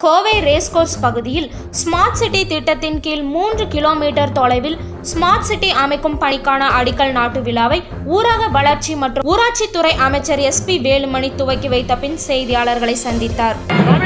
Kovai racecourse பகுதியில் smart city திட்டத்தின் கீழ் மூன்று கிலோமீட்டர் தொலைவில் ஸ்மார்ட் சிட்டி அமைக்கும் பணிக்கான அடிக்கல் நாட்டு விழாவை ஊரக வளர்ச்சி மற்றும் ஊராட்சித்துறை அமைச்சர் எஸ்பி வேலுமணி துவக்கி வைத்த பின் செய்தியாளர்களை சந்தித்தார்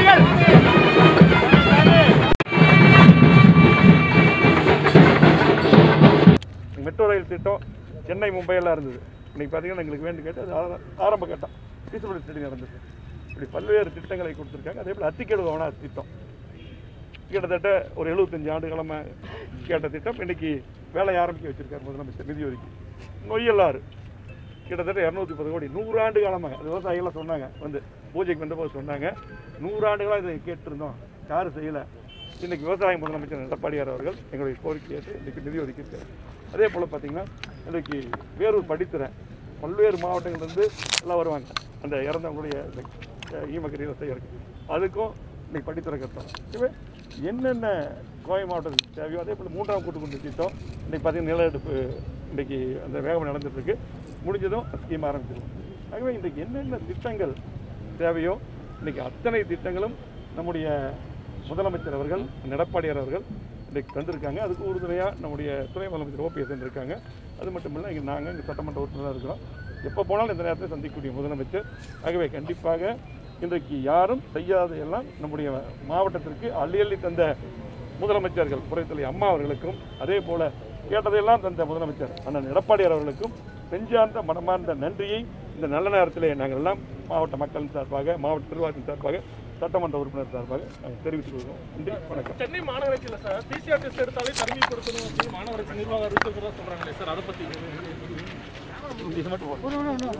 மெட்ரோ ரயில் திட்டம் சென்னை மும்பையெல்லாம் இருந்தது இன்னைக்கு பார்த்தீங்கன்னா எங்களுக்கு வேண்டி கேட்டு அது ஆர- ஆரம்ப கட்டம் ஃபீஸபிலிட்டி ஸ்டடி நடந்தது இப்படி பல்வேறு திட்டங்களை கொடுத்துருக்காங்க அதே போல் அத்திக்கேடு கவனா திட்டம் கிட்டத்தட்ட ஒரு எழுபத்தஞ்சு ஆண்டு காலமாக கேட்ட திட்டம் இன்னைக்கு வேலையை ஆரம்பிக்க வச்சிருக்காரு முதலமைச்சர் நிதி ஒதுக்கி நொய்யல்லாறு கிட்டத்தட்ட இரநூத்தி முப்பது கோடி நூறாண்டு காலமாக அது விவசாயிகளாம் சொன்னாங்க வந்து பூஜைக்கு வந்தபோது சொன்னாங்க நூறாண்டுகளாக இதை கேட்டிருந்தோம் யாரும் செய்யலை இன்னைக்கு விவசாய முதலமைச்சர் எடப்பாடியார் அவர்கள் எங்களுடைய கோரிக்கை ஏற்று இன்னைக்கு நிதி ஒதுக்கியிருக்காரு அதே போல் பார்த்தீங்கன்னா இன்னைக்கு வேறொரு படித்துறை பல்வேறு மாவட்டங்கள்லேருந்து எல்லாம் வருவாங்க அந்த இறந்தவங்களுடைய ஈமக்கரியில் செய்யறதுக்கு அதுக்கும் இன்னைக்கு படித்துறை கட்டோம் இதுவே என்னென்ன கோவை மாவட்டத்துக்கு தேவையோ அதே போல் மூன்றாம் கூட்டுக்குடி திட்டம் இன்னைக்கு பார்த்தீங்கன்னா நில எடுப்பு இன்னைக்கு அந்த வேகம் நடந்துட்டு இருக்கு முடிஞ்சதும் ஸ்கீம் ஆரம்பிச்சிருவோம் ஆகவே இன்றைக்கு என்னென்ன திட்டங்கள் தேவையோ இன்னைக்கு அத்தனை திட்டங்களும் நம்முடைய முதலமைச்சர் அவர்கள் எடப்பாடியார் அவர்கள் இன்றைக்கு தந்திருக்காங்க அதுக்கு உறுதுணையாக நம்முடைய துணை முதலமைச்சர் ஓபிஎஸ் இருக்காங்க அது மட்டும் இல்லை இங்கே நாங்கள் இங்கே சட்டமன்ற உறுப்பினராக இருக்கிறோம் எப்போ போனாலும் இந்த நேரத்தில் சந்திக்கக்கூடிய முதலமைச்சர் ஆகவே கண்டிப்பாக இன்றைக்கு யாரும் செய்யாத எல்லாம் நம்முடைய மாவட்டத்திற்கு அள்ளி அள்ளி தந்த முதலமைச்சர்கள் புரட்சித்தலை அம்மா அவர்களுக்கும் அதே போல கேட்டதையெல்லாம் தந்த முதலமைச்சர் அண்ணன் எடப்பாடியார் அவர்களுக்கும் நெஞ்சார்ந்த மனமார்ந்த நன்றியை இந்த நல்ல நேரத்திலே நாங்கள் எல்லாம் மாவட்ட மக்களின் சார்பாக மாவட்ட நிர்வாகத்தின் சார்பாக சட்டமன்ற உறுப்பினர் சார்பாக நாங்கள் தெரிவித்துக் கொள்கிறோம் நன்றி வணக்கம் சென்னை மாநகராட்சியில் சார் பிசிஆர் டெஸ்ட் எடுத்தாலே தனிமைப்படுத்தணும் அப்படின்னு மாநகராட்சி நிர்வாகம் அறிவிச்சிருக்கிறதா சொல்றாங்களே சார் அதை பத்தி இது மட்டும் போதும்.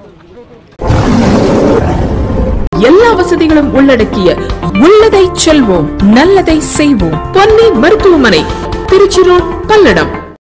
எல்லா வசதிகளும் உள்ளடக்கிய உள்ளதை செல்வோம் நல்லதை செய்வோம் பொன்னி மருத்துவமனை திருச்சி ரோட் பல்லடம்